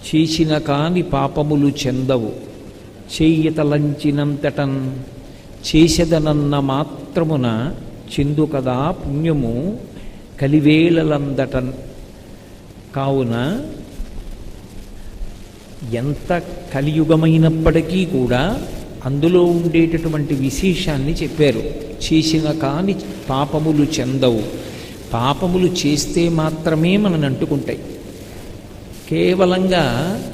చేసిన కాని పాపములు చెందవు చేయతలంచినంతటన్ చేసెదనన్న మాత్రమున చెందు కదా పుణ్యము కలివేళలందటన్ కావున ఎంత కలియుగమైనప్పటికీ కూడా అందులో ఉండేటటువంటి విశేషాన్ని చెప్పారు చేసిన కాని పాపములు చెందవు పాపములు చేస్తే మాత్రమే మనని అంటుకుంటాయి కేవలంగా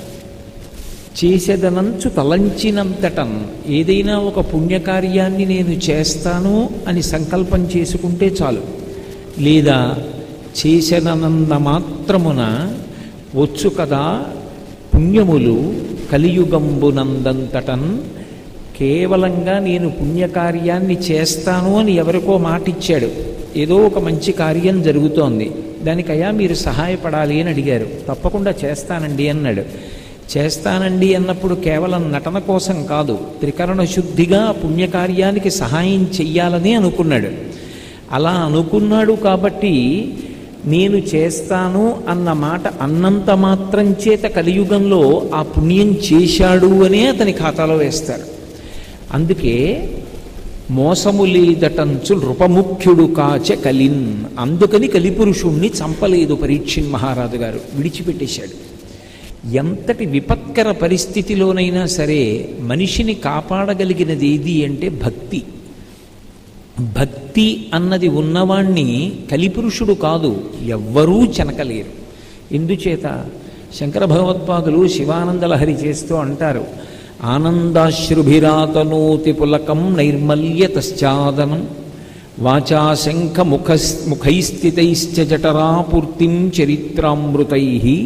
చేసేదనంచు తలంచినంతటం ఏదైనా ఒక పుణ్యకార్యాన్ని నేను చేస్తాను అని సంకల్పం చేసుకుంటే చాలు లేదా చేసెదనన్న మాత్రమున వచ్చు కదా పుణ్యములు కలియుగంబునందంతటన్ కేవలంగా నేను పుణ్యకార్యాన్ని చేస్తాను అని ఎవరికో మాటిచ్చాడు ఏదో ఒక మంచి కార్యం జరుగుతోంది దానికయ్యా మీరు సహాయపడాలి అని అడిగారు తప్పకుండా చేస్తానండి అన్నాడు చేస్తానండి అన్నప్పుడు కేవలం నటన కోసం కాదు త్రికరణ శుద్ధిగా పుణ్యకార్యానికి సహాయం చెయ్యాలని అనుకున్నాడు అలా అనుకున్నాడు కాబట్టి నేను చేస్తాను అన్న మాట అన్నంత మాత్రం చేత కలియుగంలో ఆ పుణ్యం చేశాడు అనే అతని ఖాతాలో వేస్తారు అందుకే మోసము లేదటంచు నృపముఖ్యుడు కాచ కలిన్ అందుకని కలిపురుషుణ్ణి చంపలేదు పరీక్షిన్ మహారాజు గారు విడిచిపెట్టేశాడు ఎంతటి విపత్కర పరిస్థితిలోనైనా సరే మనిషిని కాపాడగలిగినది ఏది అంటే భక్తి భక్తి అన్నది ఉన్నవాణ్ణి కలిపురుషుడు కాదు ఎవ్వరూ చెనకలేరు ఎందుచేత శంకర భగవత్పాదులు శివానందలహరి చేస్తూ అంటారు ఆనందాశ్రుభిరాతనోతి పులకం నైర్మల్యతశ్చాదనం వాచా శంఖ ముఖ ముఖైస్థితైశ్చ జఠరాపూర్తిం చరిత్రామృతై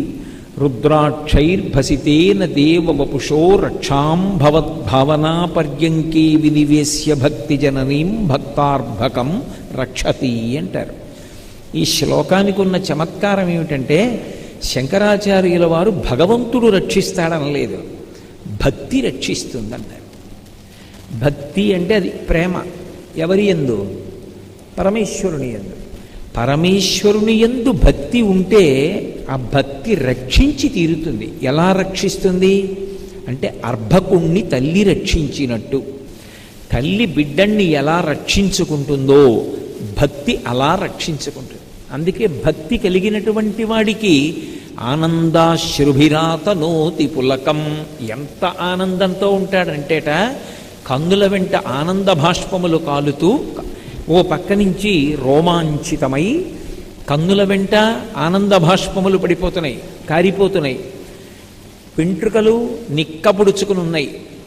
రుద్రాక్షైర్భసితేన దేవవపుషో రక్షాం భవద్భావనాపర్యంకే వినివేశ్య భక్తి జననీం భక్తార్భకం రక్షతి అంటారు ఈ శ్లోకానికి ఉన్న చమత్కారం ఏమిటంటే శంకరాచార్యుల వారు భగవంతుడు రక్షిస్తాడనలేదు భక్తి రక్షిస్తుందన్నారు భక్తి అంటే అది ప్రేమ ఎవరి ఎందు పరమేశ్వరుని ఎందు పరమేశ్వరుని ఎందు భక్తి ఉంటే ఆ భక్తి రక్షించి తీరుతుంది ఎలా రక్షిస్తుంది అంటే అర్భకుణ్ణి తల్లి రక్షించినట్టు తల్లి బిడ్డణ్ణి ఎలా రక్షించుకుంటుందో భక్తి అలా రక్షించుకుంటుంది అందుకే భక్తి కలిగినటువంటి వాడికి ఆనందాశ్రుభిరాత నోతి పులకం ఎంత ఆనందంతో ఉంటాడంటేట కందుల వెంట ఆనంద భాష్పములు కాలుతూ ఓ పక్క నుంచి రోమాంచితమై కన్నుల వెంట ఆనంద భాష్పములు పడిపోతున్నాయి కారిపోతున్నాయి వెంట్రుకలు నిక్కపుడుచుకుని ఉన్నాయి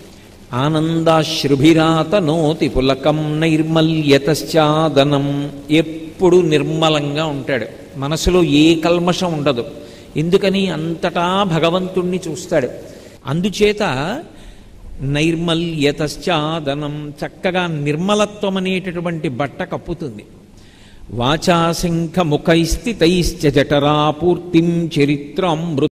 ఆనందాశ్రుభిరాత నోతి పులకం నైర్మల్యతశ్చాదనం ఎప్పుడు నిర్మలంగా ఉంటాడు మనసులో ఏ కల్మషం ఉండదు ఎందుకని అంతటా భగవంతుణ్ణి చూస్తాడు అందుచేత నైర్మల్యతశ్చాదనం చక్కగా నిర్మలత్వం అనేటటువంటి బట్ట కప్పుతుంది వాచాశంఖ ముఖైస్థితైశ్చ జఠరాపూర్తిం చరిత్రం